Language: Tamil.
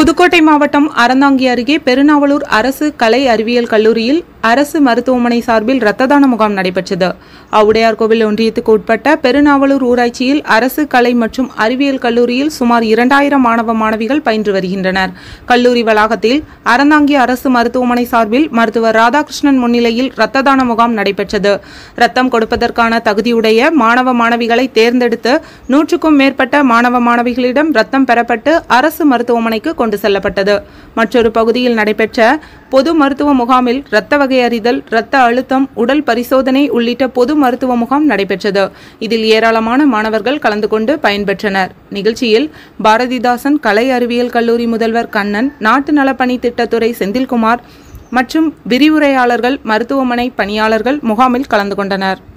புதுக்கோட்டை மாவட்டம் அறந்தாங்கி அருகே பெருநாவலூர் அரசு கலை அறிவியல் கல்லூரியில் அரசு மருத்துவமனை சார்பில் இரத்த தான முகாம் நடைபெற்றது அவுடையார்கோவில் ஒன்றியத்துக்கு உட்பட்ட பெருநாவலூர் ஊராட்சியில் அரசு கலை மற்றும் அறிவியல் கல்லூரியில் சுமார் இரண்டாயிரம் மாணவ மாணவிகள் பயின்று வருகின்றனர் கல்லூரி வளாகத்தில் அறந்தாங்கி அரசு மருத்துவமனை சார்பில் மருத்துவர் ராதாகிருஷ்ணன் முன்னிலையில் இரத்த தான முகாம் நடைபெற்றது ரத்தம் கொடுப்பதற்கான தகுதியுடைய மாணவ மாணவிகளை தேர்ந்தெடுத்து நூற்றுக்கும் மேற்பட்ட மாணவ மாணவிகளிடம் ரத்தம் பெறப்பட்டு அரசு மருத்துவமனைக்கு கொண்டு செல்லப்பட்டது மற்றொரு பகுதியில் நடைபெற்ற பொது மருத்துவ முகாமில் இரத்த வகை அறிதல் இரத்த அழுத்தம் உடல் பரிசோதனை உள்ளிட்ட பொது மருத்துவ முகாம் நடைபெற்றது இதில் ஏராளமான மாணவர்கள் கலந்து கொண்டு பயன்பெற்றனர் நிகழ்ச்சியில் பாரதிதாசன் கலை அறிவியல் கல்லூரி முதல்வர் கண்ணன் நாட்டு நலப்பணி திட்டத்துறை செந்தில்குமார் மற்றும் விரிவுரையாளர்கள் மருத்துவமனை பணியாளர்கள் முகாமில் கலந்து கொண்டனர்